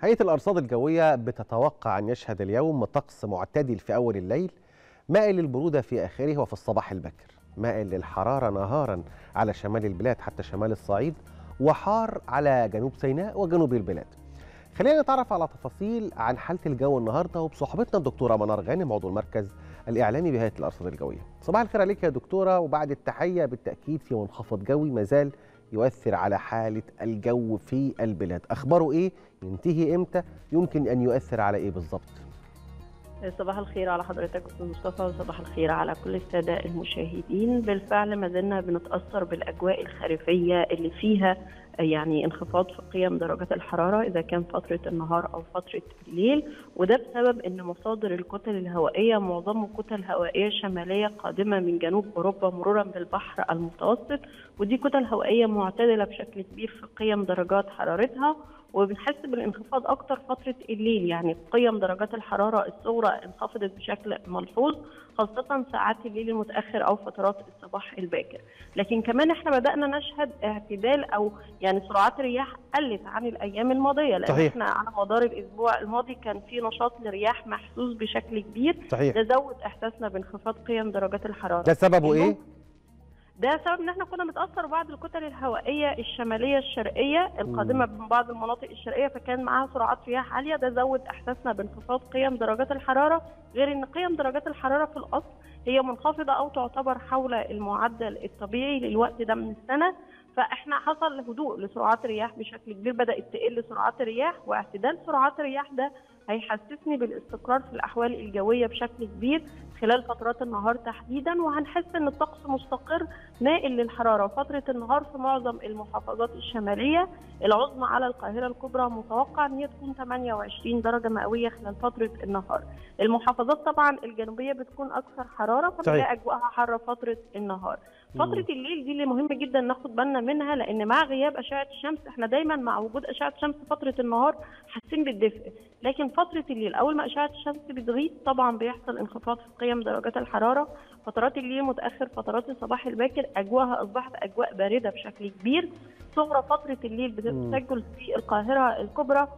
هيئة الأرصاد الجوية بتتوقع أن يشهد اليوم طقس معتدل في أول الليل مائل للبرودة في آخره وفي الصباح الباكر مائل للحرارة نهارا على شمال البلاد حتى شمال الصعيد وحار على جنوب سيناء وجنوب البلاد خلينا نتعرف على تفاصيل عن حالة الجو النهاردة وبصحبتنا الدكتورة منار غانم عضو المركز الإعلامي بهيئة الأرصاد الجوية صباح الخير عليك يا دكتورة وبعد التحية بالتأكيد في منخفض جوي مازال يؤثر على حالة الجو في البلاد أخباره إيه؟ ينتهي إمتى؟ يمكن أن يؤثر على إيه بالضبط؟ صباح الخير على حضرتك استاذ مصطفى وصباح الخير على كل الساده المشاهدين بالفعل ما زلنا بنتاثر بالاجواء الخريفيه اللي فيها يعني انخفاض في قيم درجات الحراره اذا كان فتره النهار او فتره الليل وده بسبب ان مصادر الكتل الهوائيه معظمه كتل هوائيه شماليه قادمه من جنوب اوروبا مرورا بالبحر المتوسط ودي كتل هوائيه معتدله بشكل كبير في قيم درجات حرارتها وبنحس بالانخفاض اكتر فتره الليل يعني قيم درجات الحراره الصغرى انخفضت بشكل ملحوظ خاصه ساعات الليل المتاخر او فترات الصباح الباكر لكن كمان احنا بدانا نشهد اعتدال او يعني سرعات الرياح قلت عن الايام الماضيه لان صحيح. احنا على مدار الاسبوع الماضي كان في نشاط للرياح محسوس بشكل كبير صحيح ده زود احساسنا بانخفاض قيم درجات الحراره ده سببه إيه؟ ده سبب ان احنا كنا متاثر بعض الكتل الهوائيه الشماليه الشرقيه القادمه من بعض المناطق الشرقيه فكان معاها سرعات رياح عاليه ده زود احساسنا بانخفاض قيم درجات الحراره غير ان قيم درجات الحراره في الاصل هي منخفضه او تعتبر حول المعدل الطبيعي للوقت ده من السنه فاحنا حصل هدوء لسرعات الرياح بشكل كبير بدات تقل سرعات الرياح واعتدال سرعات الرياح ده هيحسسني بالاستقرار في الاحوال الجويه بشكل كبير خلال فترات النهار تحديدا وهنحس ان الطقس مستقر مائل للحراره فتره النهار في معظم المحافظات الشماليه العظمى على القاهره الكبرى متوقع ان هي تكون 28 درجه مئويه خلال فتره النهار المحافظات طبعا الجنوبيه بتكون اكثر حراره فبنلاقي اجواءها حاره فتره النهار فتره الليل دي اللي مهم جدا ناخد بالنا منها لان مع غياب اشعه الشمس احنا دايما مع وجود اشعه الشمس فتره النهار حاسين بالدفء لكن فتره الليل اول ما اشعه الشمس بتغيب طبعا بيحصل انخفاض في قيم درجات الحراره فترات الليل متاخر فترات الصباح الباكر اجواءها اصبحت اجواء بارده بشكل كبير صغرى فتره الليل بتسجل في القاهره الكبرى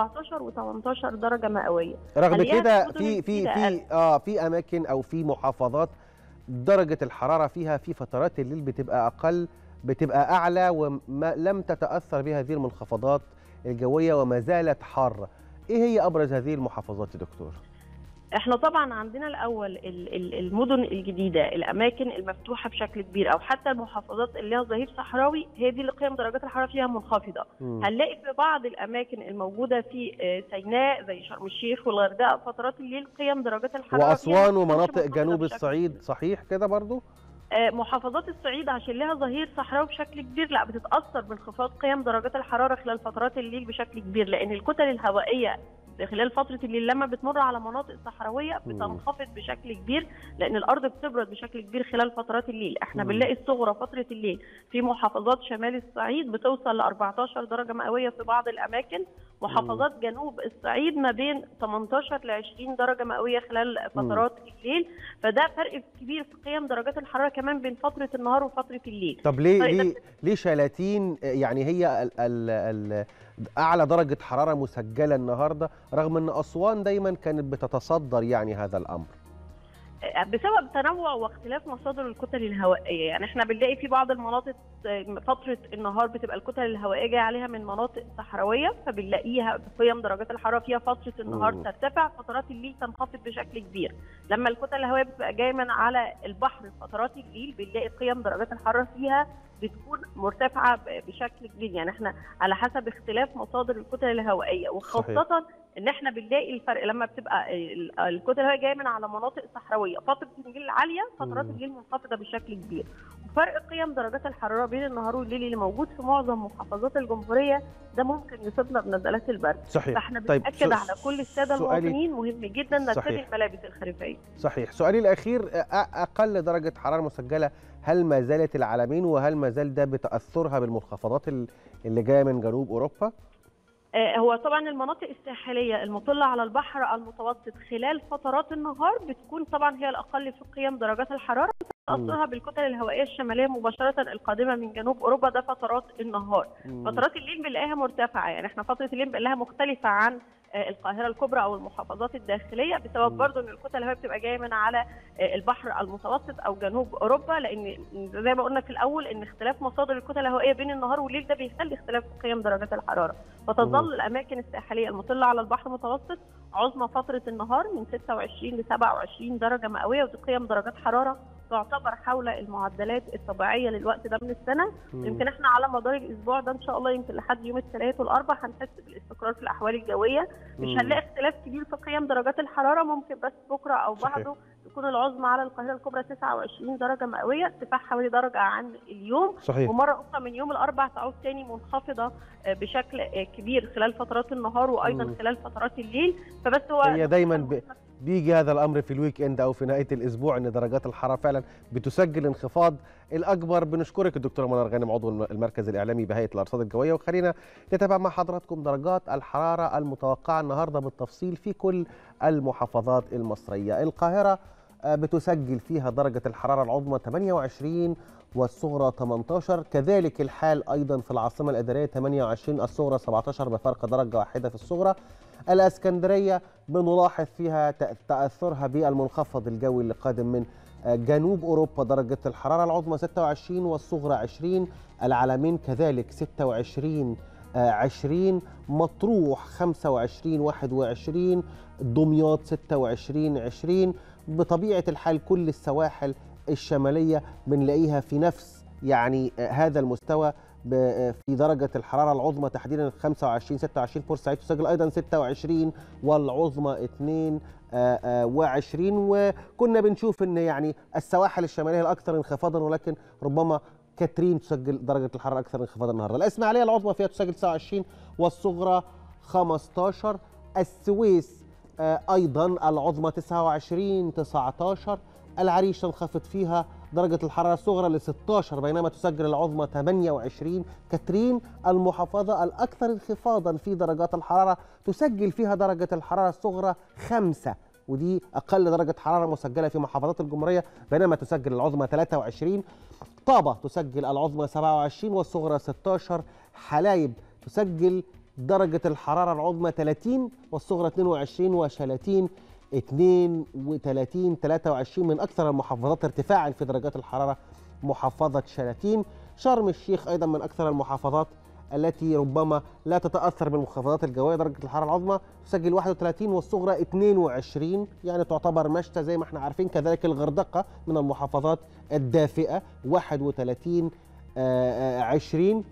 17 و18 درجه مئويه رغم حالياً كده المدن في في الجديدة في اه في اماكن او في محافظات درجه الحراره فيها في فترات الليل بتبقى اقل بتبقى اعلى وما لم تتاثر بهذه المنخفضات الجويه وما زالت حاره ايه هي ابرز هذه المحافظات يا دكتور احنا طبعا عندنا الاول ال- ال- المدن الجديده الاماكن المفتوحه بشكل كبير او حتى المحافظات اللي لها ظهير صحراوي هي دي اللي قيم درجات الحراره فيها منخفضه مم. هنلاقي في بعض الاماكن الموجوده في آه، سيناء زي شرم الشيخ والغردقه فترات الليل قيم درجات الحراره فيها واسوان ما بتكونش ومناطق منخفضة جنوب بشكل الصعيد صحيح كده برضو آه، محافظات الصعيد عشان لها ظهير صحراوي بشكل كبير لا بتتاثر بانخفاض قيم درجات الحراره خلال فترات الليل بشكل كبير لان الكتل الهوائيه خلال فتره الليل لما بتمر على مناطق صحراويه مم. بتنخفض بشكل كبير لان الارض بتبرد بشكل كبير خلال فترات الليل احنا مم. بنلاقي الصغرى فتره الليل في محافظات شمال الصعيد بتوصل ل 14 درجه مئويه في بعض الاماكن محافظات جنوب الصعيد ما بين 18 ل 20 درجه مئويه خلال فترات الليل فده فرق كبير في قيم درجات الحراره كمان بين فتره النهار وفتره الليل طب ليه طيب، ليه ليه شلاتين يعني هي ال ال ال اعلى درجه حراره مسجله النهارده رغم ان اسوان دايما كانت بتتصدر يعني هذا الامر بسبب تنوع واختلاف مصادر الكتل الهوائيه يعني احنا بنلاقي في بعض المناطق فتره النهار بتبقى الكتل الهوائيه جايه عليها من مناطق صحراويه فبنلاقيها قيم درجات الحراره فيها فتره النهار مم. ترتفع فترات الليل تنخفض بشكل كبير لما الكتل الهوائيه بتبقى جايه من على البحر فترات الليل بنلاقي قيم درجات الحراره فيها بتكون مرتفعه ب- بشكل كبير يعني احنا على حسب اختلاف مصادر الكتل الهوائيه وخاصه ان احنا بنلاقي الفرق لما بتبقى ال- الكتل الهوائيه جايه من على مناطق صحراويه فتره الليل عاليه فترات مم. الليل منخفضه بشكل كبير وفرق قيم درجات الحراره بين النهار والليل اللي موجود في معظم محافظات الجمهوريه ده ممكن يصيبنا بنزلات البرد صحيح فاحنا طيب، بنأكد سو- على كل الساده سؤالي- المواطنين مهم جدا نرتدي صحيح. الملابس الخريفيه صحيح سؤالي الاخير أ- اقل درجه حراره مسجله هل ما زالت العالمين وهل ما زال ده بتاثرها بالمنخفضات ال- اللي جايه من جنوب اوروبا آه، هو طبعا المناطق الساحليه المطله على البحر المتوسط خلال فترات النهار بتكون طبعا هي الاقل في قيم درجات الحراره تاثرها بالكتل الهوائيه الشماليه مباشره القادمه من جنوب اوروبا ده فترات النهار مم. فترات الليل بنلاقيها مرتفعه يعني احنا فتره الليل بنلاقيها مختلفه عن آه، القاهره الكبرى او المحافظات الداخليه بسبب مم. برضو ان الكتل الهوائيه بتبقى جايه من على آه، البحر المتوسط او جنوب اوروبا لان زي ما قلنا في الاول ان اختلاف مصادر الكتل الهوائيه بين النهار والليل ده بيخلي اختلاف قيم درجات الحراره مم. فتظل الاماكن الساحليه المطله على البحر المتوسط عظمى فتره النهار من 26 ل 27 درجه مئويه ودي قيم درجات حراره تعتبر حول المعدلات الطبيعيه للوقت ده من السنه مم. يمكن احنا على مدار الاسبوع ده ان شاء الله يمكن لحد يوم الثلاث والاربع هنحس بالاستقرار في الاحوال الجويه مش مم. هنلاقي اختلاف كبير في قيم درجات الحراره ممكن بس بكره او صحيح. بعده تكون العظمى على القاهره الكبرى 29 درجه مئويه ارتفاع حوالي درجه عن اليوم صحيح ومره اخرى من يوم الاربع تعود تاني منخفضه آه، بشكل آه، كبير خلال فترات النهار وايضا مم. خلال فترات الليل فبس هو هي دايما ب... بيجي هذا الامر في الويك اند او في نهايه الاسبوع ان درجات الحراره فعلا بتسجل انخفاض الاكبر بنشكرك الدكتوره منى غانم عضو الم- المركز الاعلامي بهيئه الارصاد الجويه وخلينا نتابع مع حضراتكم درجات الحراره المتوقعه النهارده بالتفصيل في كل المحافظات المصريه القاهره آه، بتسجل فيها درجه الحراره العظمى 28 والصغرى 18 كذلك الحال ايضا في العاصمه الاداريه 28 الصغرى 17 بفرق درجه واحده في الصغرى الاسكندريه بنلاحظ فيها تأ- تاثرها بالمنخفض الجوي اللي قادم من آه، جنوب اوروبا درجه الحراره العظمى 26 والصغرى 20 العلمين كذلك 26 آه، 20 مطروح 25 21 دمياط 26 20 بطبيعه الحال كل السواحل الشماليه بنلاقيها في نفس يعني آه، هذا المستوى ب- آه، في درجه الحراره العظمى تحديدا 25 26 بورسعيد تسجل ايضا 26 والعظمى 2 آه، آه، وعشرين وكنا بنشوف ان يعني السواحل الشماليه الاكثر انخفاضا ولكن ربما كاترين تسجل درجه الحراره اكثر انخفاضا النهارده الاسماعيليه العظمى فيها تسجل 29 والصغرى 15 السويس آه، ايضا العظمى 29 19 العريش تنخفض فيها درجة الحرارة الصغرى ل 16 بينما تسجل العظمى 28 كاترين المحافظة الأكثر انخفاضا في درجات الحرارة تسجل فيها درجة الحرارة الصغرى 5 ودي أقل درجة حرارة مسجلة في محافظات الجمهورية بينما تسجل العظمى 23 طابة تسجل العظمى 27 والصغرى 16 حلايب تسجل درجة الحرارة العظمى 30 والصغرى 22 وشلاتين 32 23 من أكثر المحافظات ارتفاعا في درجات الحرارة محافظة شلاتين شرم الشيخ أيضا من أكثر المحافظات التي ربما لا تتأثر بالمنخفضات الجوية درجة الحرارة العظمى تسجل 31 والصغرى 22 يعني تعتبر مشتى زي ما احنا عارفين كذلك الغردقة من المحافظات الدافئة 31 آه، آه، 20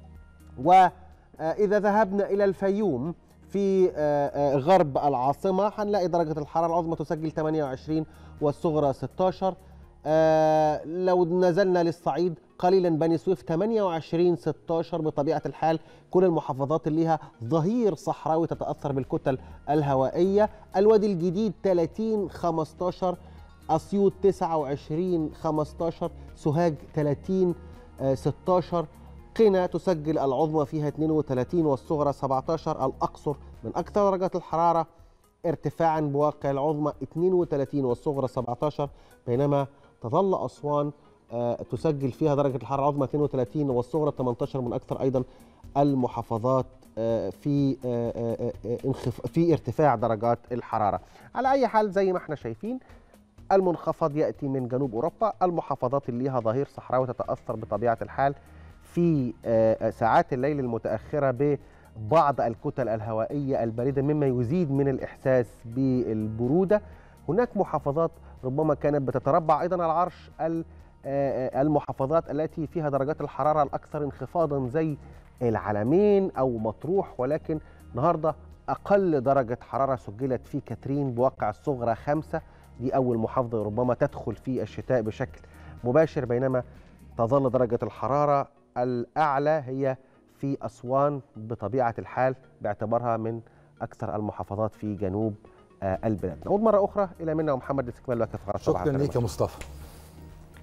وإذا ذهبنا إلى الفيوم في آه، آه، غرب العاصمة هنلاقي درجة الحرارة العظمى تسجل 28 والصغرى 16 آه، لو نزلنا للصعيد قليلا بني سويف 28 16 بطبيعة الحال كل المحافظات اللي لها ظهير صحراوي تتأثر بالكتل الهوائية الوادي الجديد 30 15 أسيوط 29 15 سوهاج 30 آه، 16 قنا تسجل العظمى فيها 32 والصغرى 17 الأقصر من أكثر درجات الحرارة ارتفاعا بواقع العظمى 32 والصغرى 17 بينما تظل أسوان آه، تسجل فيها درجة الحرارة العظمى 32 والصغرى 18 من أكثر أيضا المحافظات آه، في آه، آه، آه، انخف- في ارتفاع درجات الحرارة على أي حال زي ما احنا شايفين المنخفض يأتي من جنوب أوروبا المحافظات اللي لها ظهير صحراوي تتأثر بطبيعة الحال في آه، ساعات الليل المتأخرة ببعض الكتل الهوائية الباردة مما يزيد من الإحساس بالبرودة هناك محافظات ربما كانت بتتربع أيضا على عرش ال- آه، آه، المحافظات التي فيها درجات الحرارة الأكثر انخفاضا زي العلمين أو مطروح ولكن النهاردة أقل درجة حرارة سجلت في كاترين بواقع الصغرى خمسة دي أول محافظة ربما تدخل في الشتاء بشكل مباشر بينما تظل درجة الحرارة الأعلى هي في أسوان بطبيعة الحال باعتبارها من أكثر المحافظات في جنوب آه، البلاد نعود مرة أخرى إلى منا ومحمد لاستكمال باقي فقرات صباح شكرا الخير ليك يا مصطفى